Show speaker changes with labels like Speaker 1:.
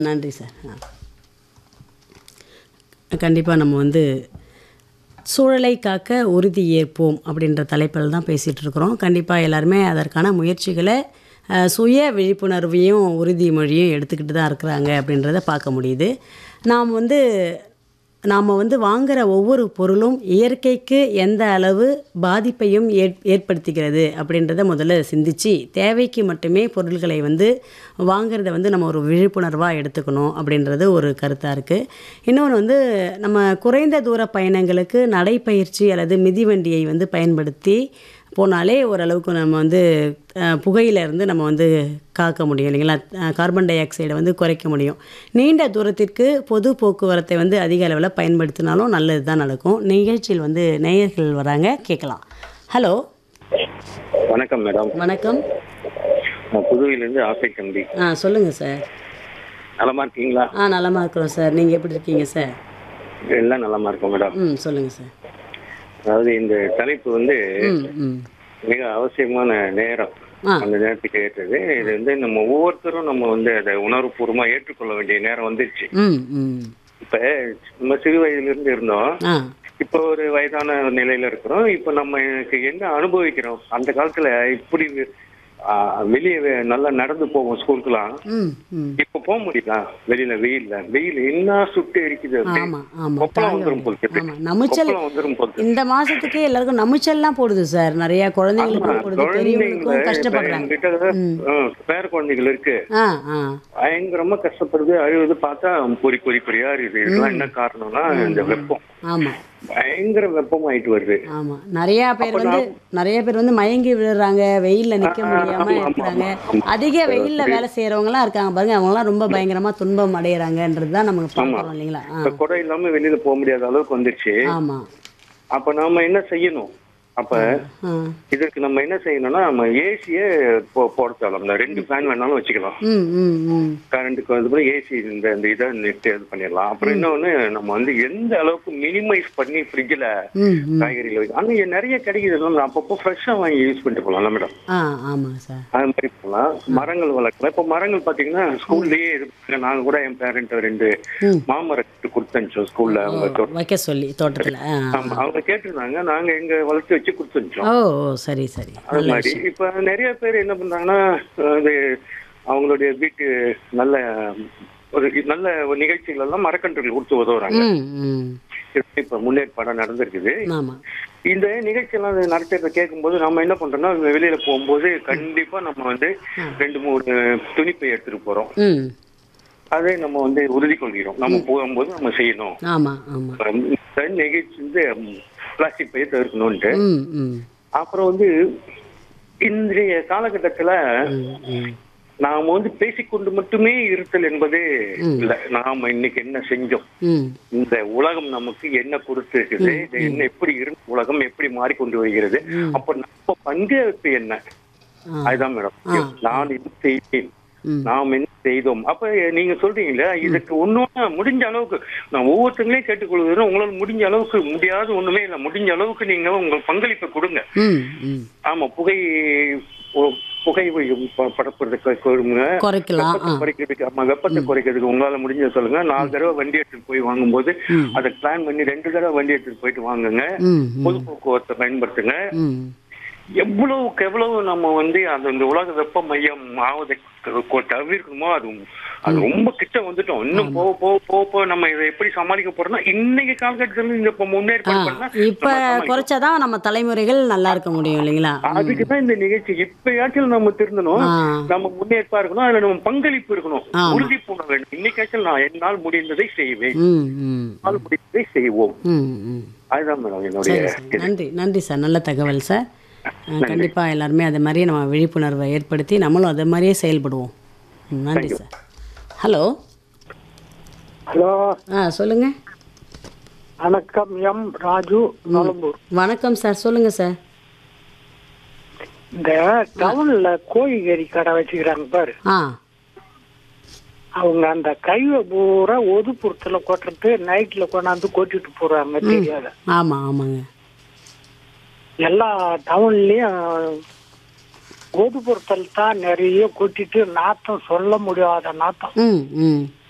Speaker 1: நன்றி சார் கண்டிப்பாக நம்ம வந்து சூழலை காக்க உறுதி ஏற்போம் அப்படின்ற தலைப்பில் தான் பேசிகிட்டு இருக்கிறோம் கண்டிப்பாக எல்லாருமே அதற்கான முயற்சிகளை அஹ், சுய விழிப்புணர்வையும் உறுதிமொழியும் எடுத்துக்கிட்டு தான் இருக்கிறாங்க அப்படின்றத பார்க்க முடியுது நாம் வந்து நாம் வந்து வாங்குகிற ஒவ்வொரு பொருளும் இயற்கைக்கு எந்த அளவு பாதிப்பையும் ஏற் ஏற்படுத்துகிறது அப்படின்றத முதல்ல சிந்திச்சு தேவைக்கு மட்டுமே பொருள்களை வந்து வாங்குறத வந்து நம்ம ஒரு விழிப்புணர்வாக எடுத்துக்கணும் அப்படின்றது ஒரு கருத்தாக இருக்குது இன்னொன்று வந்து நம்ம குறைந்த தூர பயணங்களுக்கு நடைப்பயிற்சி அல்லது மிதிவண்டியை வந்து பயன்படுத்தி போனாலே ஓரளவுக்கு நம்ம வந்து அஹ், புகையிலேருந்து நம்ம வந்து காக்க முடியும் இல்லைங்களா அஹ், கார்பன் டை ஆக்சைடை வந்து குறைக்க முடியும் நீண்ட தூரத்திற்கு பொது போக்குவரத்தை வந்து அதிக அளவில் பயன்படுத்தினாலும் நல்லது தான் நடக்கும் நிகழ்ச்சியில் வந்து நேயர்கள் வராங்க கேட்கலாம் ஹலோ
Speaker 2: வணக்கம் மேடம்
Speaker 1: வணக்கம்
Speaker 2: நான் புதுவையிலேருந்து ஆசை தம்பி
Speaker 1: ஆ சொல்லுங்கள் சார்
Speaker 2: நலமா இருக்கீங்களா
Speaker 1: ஆ நலமாக இருக்கிறோம் சார் நீங்கள் எப்படி இருக்கீங்க சார்
Speaker 2: எல்லாம் நலமா இருக்கோம் மேடம்
Speaker 1: ம் சொல்லுங்கள் சார்
Speaker 2: அதாவது இந்த தலைப்பு வந்து
Speaker 1: ம் ம்
Speaker 2: மிக அவசியமான நேரம்
Speaker 1: ஆ.
Speaker 2: அந்த நேரத்துக்கு ஏற்றது இது வந்து நம்ம ஒவ்வொருத்தரும் நம்ம வந்து அதை உணர்வுபூர்வமா ஏற்றுக்கொள்ள வேண்டிய நேரம் வந்துருச்சு
Speaker 1: ம் ம்
Speaker 2: இப்ப நம்ம சிறு வயதுல இருந்து இருந்தோம்
Speaker 1: ஆ
Speaker 2: இப்போ ஒரு வயதான நிலையில இருக்கிறோம் இப்போ நம்ம எனக்கு என்ன அனுபவிக்கிறோம் அந்த காலத்துல இப்படி ஆ, வெளியே வே- நல்லா நடந்து போவோம் ஸ்கூலுக்குலாம்
Speaker 1: ம் ம்
Speaker 2: இப்ப போக முடியுதா வெளியில வெயில்ல வெயில் என்ன சுட்டு எரிக்குது அப்படியே.
Speaker 1: ஆமாம் ஆமாம்
Speaker 2: கொப்பளம் வந்துரும் போல் இருக்கு.
Speaker 1: ஆமாம் நமுச்சல்
Speaker 2: கொப்பளம் வந்துரும் போல் இருக்கு.
Speaker 1: இந்த மாசத்துக்கே எல்லாருக்கும் நமுச்சல்லாம் போடுது சார் நிறைய குழந்தைங்களுக்கும் போடுது பெரியவங்களுக்கும்
Speaker 2: குழந்தைங்கள
Speaker 1: கஷ்டப்படுறாங்க
Speaker 2: என்கிட்ட, ஆ, பேர குழந்தைகள் இருக்கு
Speaker 1: ஆ ஆ
Speaker 2: பயங்கரமா கஷ்டப்படுது அழுவது பார்த்தா பொறி பொறி பொறியா இருக்குது இதெல்லாம் என்ன காரணம்னா இந்த வெப்பம்
Speaker 1: ஆமாம்
Speaker 2: பயங்கர வெப்பம் ஆயிட்டு வருது
Speaker 1: ஆமாம் நிறைய பேர் வந்து நிறைய பேர் வந்து மயங்கி விழுறாங்க வெயில்ல நிக்க முடியாம
Speaker 2: ஆமா,
Speaker 1: இருக்கிறாங்க
Speaker 2: ஆமா.
Speaker 1: அதிக வெயில்ல வேலை செய்யறவங்கலாம் இருக்காங்க பாருங்க அவங்கலாம் ரொம்ப பயங்கரமா துன்பம் அடையறாங்கன்றது தான் நமக்கு பார்க்குறோம் இல்லைங்களா ஆ
Speaker 2: இப்ப குடை இல்லாம வெளியில போக முடியாத அளவுக்கு வந்துருச்சு
Speaker 1: ஆமா
Speaker 2: அப்ப நாம என்ன செய்யணும் அப்ப
Speaker 1: ஆ
Speaker 2: இதுக்கு நம்ம என்ன செய்யணும்னா நம்ம ஏசியே போட தேவையில்ல இந்த ரெண்டு ஃபேன் வேணாலும் வச்சுக்கலாம்
Speaker 1: ம் ம் ம்
Speaker 2: கரண்ட்டுக்கு வந்து ஏசி இந்த இந்த இதை நெட் இது பண்ணிடலாம் அப்புறம் இன்னொன்னு நம்ம வந்து எந்த அளவுக்கு மினிமைஸ் பண்ணி ஃப்ரிட்ஜில்
Speaker 1: ம் ம்
Speaker 2: காய்கறிகள் வைக்க ஆனால் இங்க நிறைய கிடைக்குது நம்ம அப்பப்போ ஃப்ரெஷ்ஷாக வாங்கி யூஸ் பண்ணிட்டு போகலாம் மேடம்
Speaker 1: ஆ ஆமாங்க சார்
Speaker 2: அது மாதிரி போகலாம் மரங்கள் வளர்க்கலாம் இப்போ மரங்கள் பார்த்தீங்கன்னா ஸ்கூல்லேயே இருக்கு நாங்கள் கூட என் பேரண்ட் ரெண்டு
Speaker 1: ம்.
Speaker 2: மாமரத்து கொடுத்தனுச்சோம் ஸ்கூல்ல அவங்க தோட்டம்
Speaker 1: வைக்க சொல்லி தோட்டத்துல ஆ
Speaker 2: ஆமா அவங்க கேட்டிருந்தாங்க நாங்க எங்க வளர்த்து வச்சு கொடுத்துருச்சோம்
Speaker 1: ஓ ஓ சரி சரி
Speaker 2: அது
Speaker 1: நல்ல
Speaker 2: மாதிரி
Speaker 1: விஷயம்
Speaker 2: இப்ப நிறைய பேர் என்ன பண்றாங்கன்னா அது அவங்களுடைய வீட்டு நல்ல ஒரு நல்ல ஒரு நிகழ்ச்சிகள் எல்லாம் மரக்கன்றுகள் கொடுத்து உதவுறாங்க
Speaker 1: ம் ம்
Speaker 2: இப்ப முன்னேற்பாடா நடந்திருக்குது
Speaker 1: ஆமா
Speaker 2: இந்த நிகழ்ச்சியெல்லாம் அது நடத்துறத கேட்கும்போது நம்ம என்ன பண்றோம்னா வெளியில போகும்போது கண்டிப்பா நம்ம வந்து ரெண்டு மூணு துணிப்பை எடுத்துட்டு போறோம்
Speaker 1: ம்
Speaker 2: அதை நம்ம வந்து உறுதி கொள்கிறோம் நம்ம போகும்போது நம்ம செய்யணும்
Speaker 1: ஆமா ஆமா
Speaker 2: இந்த நிகழ்ச்சி வந்து பிளாஸ்டிக் பையை தவிர்க்கணும்ட்டு
Speaker 1: ம் ம்
Speaker 2: அப்புறம் வந்து இன்றைய காலகட்டத்துல
Speaker 1: ம் ம்
Speaker 2: நாம வந்து பேசிக்கொண்டு மட்டுமே இருத்தல் என்பதே இல்ல நாம இன்னைக்கு என்ன செஞ்சோம்
Speaker 1: ம்
Speaker 2: இந்த உலகம் நமக்கு என்ன கொடுத்திருக்குது இது என்ன எப்படி இருந்த உலகம் எப்படி மாறிக்கொண்டு வருகிறது அப்ப நம்ம பங்கேற்பு என்ன
Speaker 1: ஆ.
Speaker 2: அதுதான் மேடம் நான் இது செய்தேன்
Speaker 1: ம்.
Speaker 2: நாம் என்ன செய்தோம் அப்ப நீங்க சொல்றீங்களா இதுக்கு ஒண்ணு முடிஞ்ச அளவுக்கு நான் ஒவ்வொருத்தங்களையும் கேட்டுக்கொள்வதும் உங்களால முடிஞ்ச அளவுக்கு முடியாத ஒண்ணுமே இல்லை முடிஞ்ச அளவுக்கு நீங்க உங்க பங்களிப்பை கொடுங்க
Speaker 1: ம் ம்
Speaker 2: ஆமா புகை ஒ- புகை ப- பரப்புறதை கு- கொடுங்க
Speaker 1: குறைக்கலாம்
Speaker 2: வெப்பத்தை
Speaker 1: ஆ
Speaker 2: குறைக்கிறதுக்கு ஆமா வெப்பத்தை குறைக்கிறதுக்கு உங்களால முடிஞ்சதை சொல்லுங்க நாலு தடவை வண்டி எடுத்துட்டு போய் வாங்கும்போது அதை பிளான் பண்ணி ரெண்டு தடவை வண்டி எடுத்துட்டு போயிட்டு வாங்குங்க
Speaker 1: ம் ம்
Speaker 2: பொது போக்குவரத்தை பயன்படுத்துங்க
Speaker 1: ம்
Speaker 2: எவ்வளவுக்கு எவ்வளவு நம்ம வந்து அந்த இந்த உலக வெப்ப மையம் ஆவதை க- கொ- தவிர்க்கணுமோ அது அது ரொம்ப கிட்ட வந்துட்டோம் இன்னும் போக போக போக போக நம்ம இதை எப்படி சமாளிக்க போறோம்னா இன்னைக்கு காலகட்டத்துல இந்த இப்ப முன்னேற்பாடு பண்ணா
Speaker 1: இப்ப குறைச்சாதான் நம்ம தலைமுறைகள் நல்லா இருக்க முடியும் இல்லைங்களா
Speaker 2: அதுக்கு தான் இந்த நிகழ்ச்சி இப்பயாச்சும் நம்ம திருந்தணும்
Speaker 1: ஆ
Speaker 2: நம்ம முன்னேற்பா இருக்கணும் அதுல நம்ம பங்களிப்பு இருக்கணும்
Speaker 1: ஆமா.
Speaker 2: உறுதி பூண வேண்டும் இன்னைக்காச்சும் நான் என்னால் முடிந்ததை செய்வேன்
Speaker 1: ம் ம்
Speaker 2: என்னால் முடிந்ததை செய்வோம்
Speaker 1: ம் ம்
Speaker 2: அதுதான் மேடம் என்னுடைய
Speaker 1: சரி சார் நன்றி நன்றி சார் நல்ல தகவல் சார் அஹ், கண்டிப்பா எல்லாருமே அதை மாதிரியே நம்ம விழிப்புணர்வை ஏற்படுத்தி நம்மளும் அதை மாதிரியே செயல்படுவோம் ம், நன்றி சார் ஹலோ
Speaker 3: ஹலோ
Speaker 1: ஆ சொல்லுங்க
Speaker 3: வணக்கம் எம் ராஜு நலம்பூர்
Speaker 1: வணக்கம் சார் சொல்லுங்க சார்
Speaker 3: இந்த டவுன்ல கோழிக்கறி கடை வச்சுக்கிறாங்க பாரு
Speaker 1: ஆ
Speaker 3: அவங்க அந்த கைவை பூரா ஒதுப்புறத்துல கொட்டுறது நைட்ல கொண்டாந்து கொட்டிட்டு போறாங்க தெரியாத
Speaker 1: ஆமாம் ஆமாங்க
Speaker 3: எல்லா டவுன்லயும் ஒதுப்புறத்தில் தான் நிறைய கொட்டிட்டு நாத்தம் சொல்ல முடியாத நாத்தம்
Speaker 1: ம் ம்